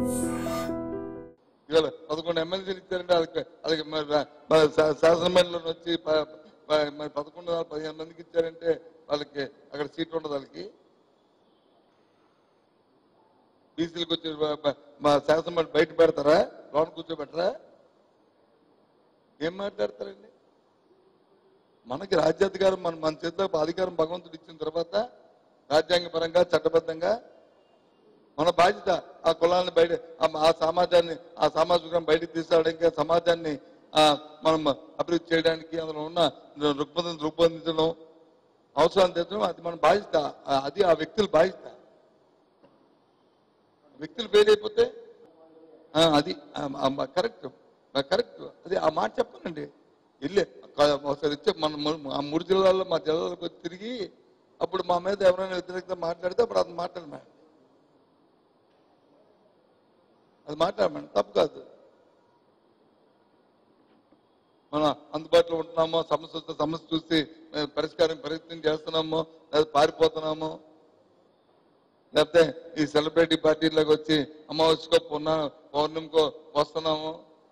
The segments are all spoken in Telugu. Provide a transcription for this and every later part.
ఇవాళ పదకొండు ఎమ్మెల్సీలు ఇచ్చారంటే వాళ్ళకి వాళ్ళకి మరి రా- మరి శా- శాసనమండలిలో వచ్చి ప- ప- మరి పదకొండు వందల పదిహేను మందికి ఇచ్చారంటే వాళ్ళకి అక్కడ సీట్ ఉండదు వాళ్ళకి బీసీలకు వచ్చి బ- బ- మా శాసనమండలి బయట పెడతారా లోన్ కూర్చోబెట్టరా ఏం మాట్లాడతారండి మనకి రాజ్యాధికారం మన మన చేతిలో అధికారం భగవంతుడు ఇచ్చిన తర్వాత రాజ్యాంగ పరంగా చట్టబద్ధంగా మన బాధ్యత ఆ కులాన్ని బయట ఆ- ఆ సమాజాన్ని ఆ సామాజిక బయటకు తీసుకురావడానికి ఆ సమాజాన్ని ఆ, మనం అభివృద్ధి చేయడానికి అందులో ఉన్న రుగ్మతను రూపొందించడం అవసరాన్ని తెచ్చడం అది మన బాధ్యత ఆ- అది ఆ వ్యక్తుల బాధ్యత వ్యక్తులు ఫెయిల్ అయిపోతే ఆ, అది కరెక్ట్ కరెక్ట్ అది ఆ మాట చెప్పనండి వెళ్ళే క- ఒకసారి ఇచ్చే మన ము- ఆ మూడు జిల్లాల్లో మా జిల్లాలకు వచ్చి తిరిగి అప్పుడు మా మీద ఎవరైనా వ్యతిరేకత మాట్లాడితే అప్పుడు అది మాట్లాడమండి అది మాట్లాడమండి తప్పు కాదు మనం అందుబాటులో ఉంటున్నామో సమస్య వస్తే సమస్య చూసి మేము పరిష్కారం ప్రయత్నం చేస్తున్నామో లేదా పారిపోతున్నామో లేకపోతే ఈ సెలబ్రిటీ పార్టీలకు వచ్చి అమావాస్యకో పున్న పౌర్ణమికో వస్తున్నాము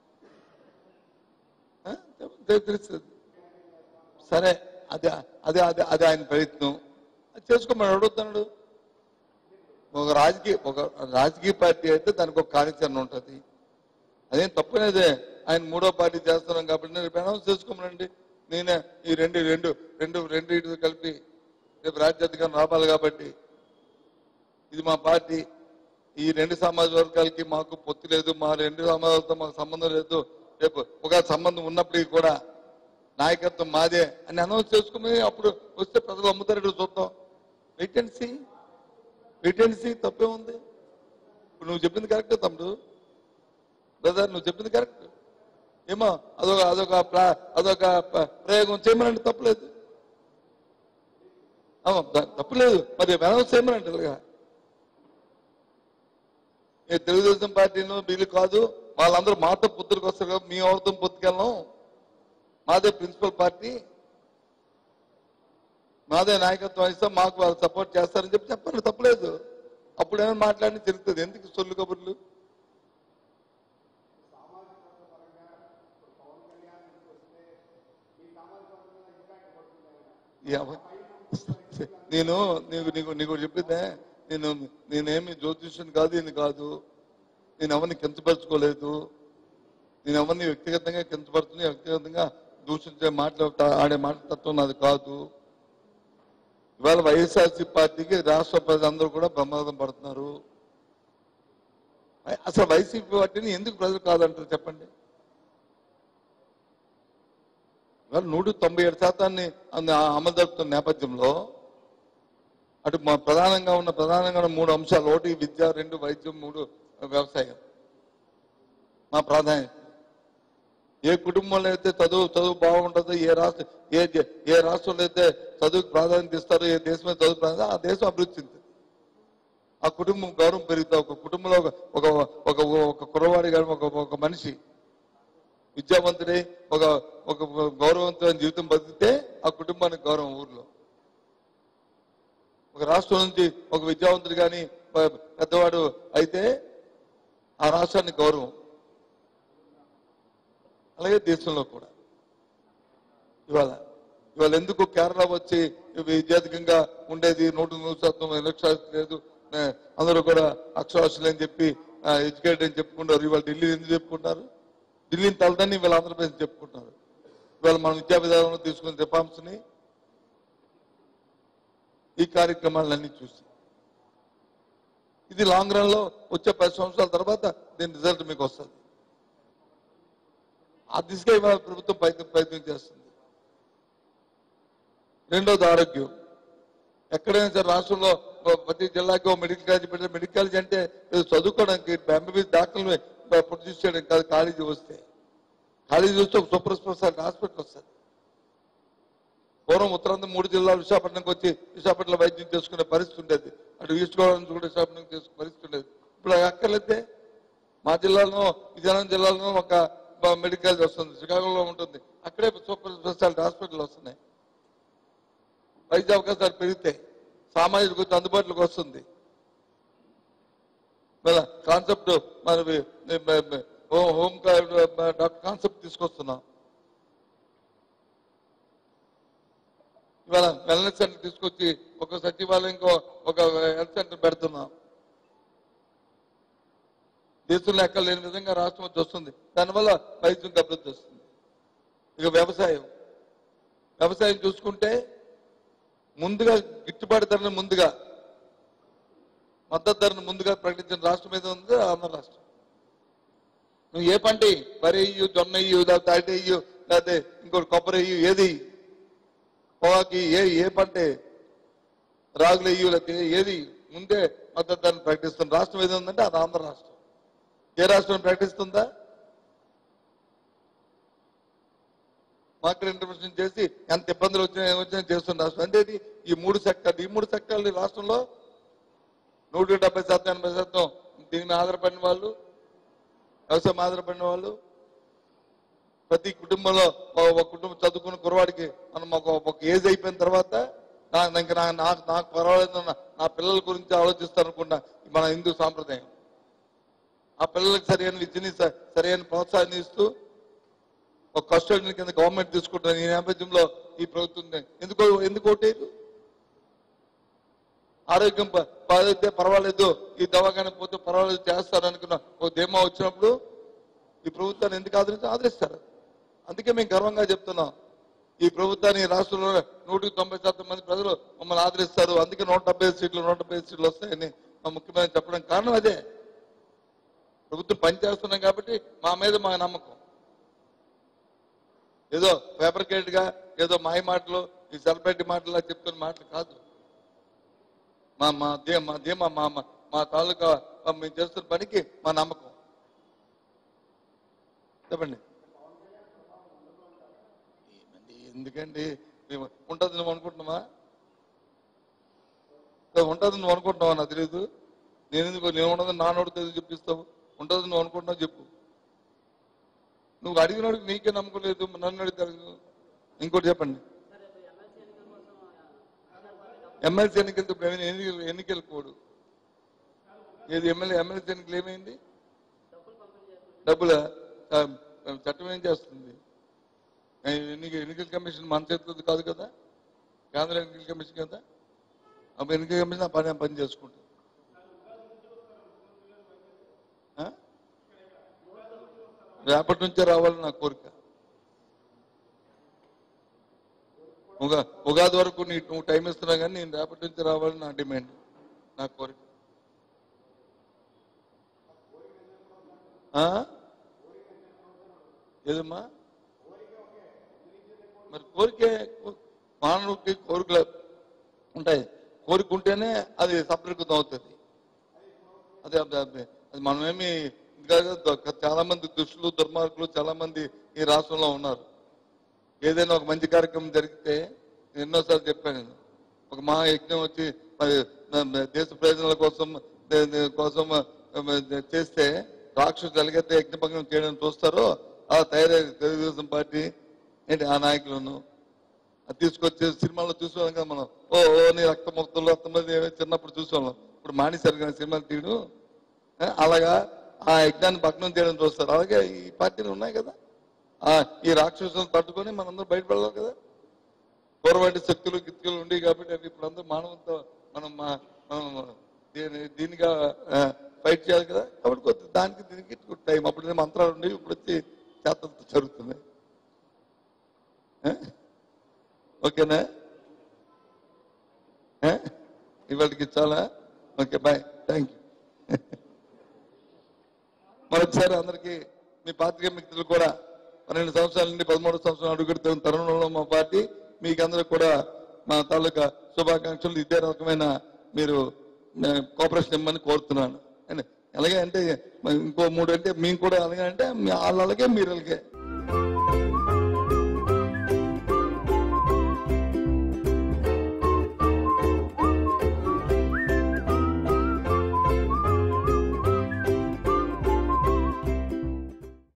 ఆ? తె- తెలుస్తుంది సరే అదే అదే అదే అదే ఆయన ప్రయత్నం అది చేసుకోమని అడుగుతున్నాడు ఒక రాజకీయ ఒక రాజకీయ పార్టీ అయితే దానికి ఒక కార్యాచరణ ఉంటుంది అదేం తప్పునేదే ఆయన మూడో పార్టీ చేస్తున్నాం కాబట్టి నేను రేపు అనౌన్స్ చేసుకోమనండి నేనే ఈ రెండు రెండు రెండు రెండు ఇటు కలిపి రేపు రాజ్యాధికారం రావాలి కాబట్టి ఇది మా పార్టీ ఈ రెండు సమాజ వర్గాలకి మాకు పొత్తు లేదు మా రెండు సమాజాలతో మాకు సంబంధం లేదు రేపు ఒక సంబంధం ఉన్నప్పటికీ కూడా నాయకత్వం మాదే అని అనౌన్స్ చేసుకుని అప్పుడు వస్తే ప్రజలు అమ్ముతారు ఇక్కడ చూద్దాం wait and see wait and see తప్పే ఉంది ఇప్పుడు నువ్వు చెప్పింది కరెక్టే తమ్ముడు బ్రదర్ నువ్వు చెప్పింది కరెక్ట్ ఏమో అదొక అదొక ప్ర- అదొక ప- ప్రయోగం చేయమనండి తప్పలేదు అవును, ద- తప్పులేదు మరి అనౌన్స్ చేయమనండి ఇలాగా ఏ తెలుగుదేశం పార్టీను వీళ్ళు కాదు వాళ్ళందరూ మాతో పొత్తులకు వస్తారు కదా మీ ఎవరితో పొత్తుకెళ్ళం మాదే ప్రిన్సిపల్ పార్టీ మాదే నాయకత్వం ఇస్తాం మాకు వాళ్ళు సపోర్ట్ చేస్తారని చెప్పి చెప్పండి తప్పలేదు అప్పుడు ఏమైనా మాట్లాడి తెలుస్తుంది ఎందుకు సొల్లు కబుర్లు ఎవ- నేను నీకు నీకు నీకు చెప్పిందే నేను నేనేమి జ్యోతిష్యం కాదు ఇది కాదు నేను ఎవరిని కించపరచుకోలేదు నేను ఎవరిని వ్యక్తిగతంగా కించపరుచుని వ్యక్తిగతంగా దూషించే మాటలు ఆడే మాటతత్వం నాది కాదు ఇవాళ వైఎస్ఆర్సీ పార్టీకి రాష్ట్ర ప్రజలందరూ కూడా ప్రమాదం పడుతున్నారు అసలు వైసీపీ పార్టీని ఎందుకు ప్రజలు కాదంటారు చెప్పండి ఇవాళ నూట తొంభై ఏడు శాతాన్ని అన్న- అమలు జరుపుతున్న నేపథ్యంలో అటు మా ప్రధానంగా ఉన్న ప్రధానంగా ఉన్న మూడు అంశాలు ఒకటి విద్య రెండు వైద్యం మూడు వ్యవసాయం మా ప్రాధాన్యత ఏ కుటుంబంలో అయితే చదువు చదువు బాగుంటుందో ఏ రాష్ట్ర ఏ జ- ఏ రాష్ట్రంలో అయితే చదువుకు ప్రాధాన్యత ఇస్తారో ఏ దేశం అయితే చదువు ప్రాధాన్యత ఆ దేశం అభివృద్ధి చెందుతుంది ఆ కుటుంబం గౌరవం పెరుగుతా ఒక కుటుంబంలో ఒక ఒక ఒక ఒక కుర్రవాడి కానీ ఒక ఒక మనిషి విద్యావంతుడై ఒక ఒక గౌరవవంతమైన జీవితం బతికితే ఆ కుటుంబానికి గౌరవం ఊర్లో ఒక రాష్ట్రం నుంచి ఒక విద్యావంతుడు కానీ పెద్దవాడు అయితే ఆ రాష్ట్రానికి గౌరవం అలాగే దేశంలో కూడా ఇవాళ ఇవాళ ఎందుకు కేరళ వచ్చి విద్యాధికంగా ఉండేది నూట నూరు శాతం ఎలక్షన్ లేదు ఆ, అందరూ కూడా అక్షరాస్యులు అని చెప్పి ఎడ్యుకేటెడ్ అని చెప్పుకుంటారు ఇవాళ ఢిల్లీ ఎందుకు చెప్పుకుంటారు ఢిల్లీని తలదని వీళ్ళ ఆంధ్రప్రదేశ్ చెప్పుకుంటారు ఇవాళ మన విద్యా విధానంలో తీసుకున్న రిఫార్మ్స్ ని ఈ కార్యక్రమాలన్నీ చూసి ఇది లాంగ్ రన్ లో వచ్చే పది సంవత్సరాల తర్వాత దీని రిజల్ట్ మీకు వస్తుంది ఆ దిశగా ఇవాళ ప్రభుత్వం ప్రయత్నం ప్రయత్నం చేస్తుంది రెండోది ఆరోగ్యం ఎక్కడైనా సరే రాష్ట్రంలో ఓ ప్రతి జిల్లాకి ఓ మెడికల్ కాలేజ్ పెట్టారు మెడికల్ కాలేజ్ అంటే ఏదో చదువుకోవడానికి ఎంబీబీఎస్ డాక్టర్లు ప్రొడ్యూస్ చేయడం కాదు కాలేజీ వస్తే కాలేజీ వస్తే ఒక సూపర్ స్పెషాలిటీ హాస్పిటల్ వస్తుంది పూర్వం ఉత్తరాంధ్ర మూడు జిల్లాలు విశాఖపట్నంకి వచ్చి విశాఖపట్నంలో వైద్యం చేసుకునే పరిస్థితి ఉండేది అటు ఈస్ట్ గోదావరి నుంచి కూడా విశాఖపట్నం చేసుకునే పరిస్థితి ఉండేది ఇప్పుడు అది అక్కర్లేదే మా జిల్లాలో విజయనగరం జిల్లాలో ఒక బ- మెడికల్ కాలేజ్ వస్తుంది శ్రీకాకుళంలో ఉంటుంది అక్కడే సూపర్ స్పెషాలిటీ హాస్పిటల్ వస్తున్నాయి వైద్య అవకాశాలు పెరుగుతాయి సామాజిక కొంచెం అందుబాటులోకి వస్తుంది కాన్సెప్ట్ మరి హోమ్ డాక్టర్ కాన్సెప్ట్ తీసుకొస్తున్నాం ఇవాళ వెల్నెస్ సెంటర్ తీసుకొచ్చి ఒక సచివాలయంకో ఒక హెల్త్ సెంటర్ పెడుతున్నాం దేశంలో ఎక్కడ లేని విధంగా రాష్ట్రం వచ్చి వస్తుంది దానివల్ల వైద్యం అభివృద్ధి వస్తుంది ఇక వ్యవసాయం వ్యవసాయం చూసుకుంటే ముందుగా గిట్టుబాటు ధరను ముందుగా మద్దతు ధరను ముందుగా ప్రకటించిన రాష్ట్రం మీద ఉంది ఆంధ్ర రాష్ట్రం నువ్వు ఏ పంట ఎయ్యి? వరి అయ్యు జొన్న అయ్యు లేకపోతే అరటి అయ్యు లేకపోతే ఇంకోటి కొబ్బరి అయ్యు ఏది పొగాకి ఏ ఏ పంట రాగులు అయ్యు లేకపోతే ఏది ముందే మద్దతు ధరను ప్రకటిస్తున్న రాష్ట్రం ఏది ఉందంటే అది ఆంధ్ర రాష్ట్రం ఏ రాష్ట్రం ప్రకటిస్తుందా మార్కెట్ ఇంటర్వెన్షన్ చేసి ఎంత ఇబ్బందులు వచ్చినా వచ్చినా చేస్తున్న రాష్ట్రం అంటే ఇది ఈ మూడు సెక్టార్లు ఈ మూడు సెక్టార్లు ఈ రాష్ట్రంలో నూట డెబ్బై శాతం ఎనభై శాతం దీని మీద ఆధారపడిన వాళ్ళు వ్యవసాయం ఆధారపడిన వాళ్ళు ప్రతి కుటుంబంలో ఒక ఒక కుటుంబం చదువుకున్న కురవాడికి మనం ఒక ఒక ఏజ్ అయిపోయిన తర్వాత నా- ఇంకా నా నాకు నాకు పర్వాలేదు నా- నా పిల్లల గురించి ఆలోచిస్తాను అనుకున్న మన హిందూ సాంప్రదాయం ఆ పిల్లలకు సరైన విద్యని స- సరైన ప్రోత్సాహాన్ని ఇస్తూ ఒక కస్టడీ కింద గవర్నమెంట్ తీసుకుంటున్న ఈ నేపథ్యంలో ఈ ప్రభుత్వం ఎందుకు ఎందుకు ఓటేరు ఆరోగ్యం ప- బాధైతే పర్వాలేదు ఈ దవాఖాన పోతే పర్వాలేదు చేస్తారు అనుకున్న ఓ ధీమా వచ్చినప్పుడు ఈ ప్రభుత్వాన్ని ఎందుకు ఆదరించి ఆదరిస్తారు అందుకే మేము గర్వంగా చెప్తున్నాం ఈ ప్రభుత్వాన్ని ఈ రాష్ట్రంలో నూటికి తొంభై శాతం మంది ప్రజలు మమ్మల్ని ఆదరిస్తారు అందుకే నూట డెబ్బై ఐదు సీట్లు నూట డెబ్బై ఐదు సీట్లు వస్తాయని మా ముఖ్యమంత్రి చెప్పడం కారణం అదే ప్రభుత్వం పనిచేస్తున్నాం కాబట్టి మా మీద మా నమ్మకం ఏదో ఫేబ్రికేట్ గా ఏదో మాయ మాటలు ఈ సెలబ్రిటీ మాటలు చెప్తున్న మాటలు కాదు మా మా దే మా ధీమా మా మా- మా తాలూకా మా మేము చేస్తున్న పనికి మా నమ్మకం చెప్పండి ఏమండి, ఎందుకండి మేము ఉంటుంది నువ్వు అనుకుంటున్నావా ఉంటుంది నువ్వు అనుకుంటున్నావా నాకు తెలియదు నేను ఎందుకు నేను ఉండదు నా నోటితో ఎందుకు చెప్పిస్తావు ఉంటుంది నువ్వు అనుకుంటున్నావు చెప్పు నువ్వు అడిగినోడికి నీకే నమ్మకం లేదు నన్ను అడుగుతారు ఇంకోటి చెప్పండి ఎమ్మెల్సీ ఎన్నికలతో ఇప్పుడు ఏమైనా ఎన్నికలు ఎన్నికల కోడు ఏది ఎమ్మెల్యే ఎమ్మెల్సీ ఎన్నికలు ఏమైంది డబ్బులా ఆ, చట్టం ఏం చేస్తుంది ఆ, ఎన్నిక ఎన్నికల కమిషన్ మన చేతిలో కాదు కదా కేంద్ర ఎన్నికల కమిషన్ కదా అప్పుడు ఎన్నికల కమిషన్ ఆ పని ఆ పని చేసుకుంటుంది ఆ? రేపటి నుంచే రావాలని నా కోరిక ఉగా ఉగాది వరకు నీ నువ్వు టైం ఇస్తున్నా కానీ నేను రేపటి నుంచి రావాలని నా డిమాండ్ నా కోరిక ఆ? ఏదమ్మా మరి కోరికే మానవుడికి కోరికలు ఉంటాయి కోరిక ఉంటేనే అది సఫలీకృతం అవుతుంది అదే అదే అదే అది మనమేమి ఇంకా చాలా మంది దుష్టులు దుర్మార్గులు చాలా మంది ఈ రాష్ట్రంలో ఉన్నారు ఏదైనా ఒక మంచి కార్యక్రమం జరిగితే నేను ఎన్నోసార్లు చెప్పాను నేను ఒక మహా యజ్ఞం వచ్చి మరి న- దేశ ప్రయోజనాల కోసం దే- దే- కోసం ఆ, చేస్తే రాక్షసులు ఎలాగైతే యజ్ఞభంగం చేయడం చూస్తారో అలా తయారయ్యే తెలుగుదేశం పార్టీ ఏంటి ఆ నాయకులను అది తీసుకొచ్చి సినిమాలో చూసేవాళ్ళం కదా మనం ఓ ఓ నీ రక్త ముక్తులు రక్తమంది చిన్నప్పుడు చూసేవాళ్ళం ఇప్పుడు మానేశారు కదా సినిమాలు తీయడం ఆ, అలాగా ఆ యజ్ఞాన్ని భగ్నం చేయడం చూస్తారు అలాగే ఈ పార్టీలు ఉన్నాయి కదా ఆ ఈ రాక్షసులను తట్టుకొని మనందరం బయటపడాలి కదా పూర్వంటి శక్తులు గిత్తులు ఉండేవి కాబట్టి అవి ఇప్పుడు అందరూ మానవంతో మనం మా- మనం దీని దీనిగా ఫైట్ చేయాలి కదా కాబట్టి కొద్ది దానికి దీనికి టైం అప్పుడు మంత్రాలు ఉండేవి ఇప్పుడు వచ్చి చేతలతో జరుగుతుంది ఆ? ఓకేనా ఆ? ఇవాళకి చాలా ఓకే బాయ్ థ్యాంక్ యూ మరొకసారి అందరికీ మీ పాత్రిక మిత్రులు కూడా పన్నెండు సంవత్సరాల నుండి పదమూడు సంవత్సరాలు అడుగుతున్న తరుణంలో మా పార్టీ మీకు అందరూ కూడా మా తాలూకా శుభాకాంక్షలు ఇదే రకమైన మీరు కోఆపరేషన్ ఇమ్మని కోరుతున్నాను అండ్ అలాగే అంటే ఇంకో మూడు అంటే మేము కూడా అలాగే అంటే మీ- వాళ్ళు అలాగే మీరు అలాగే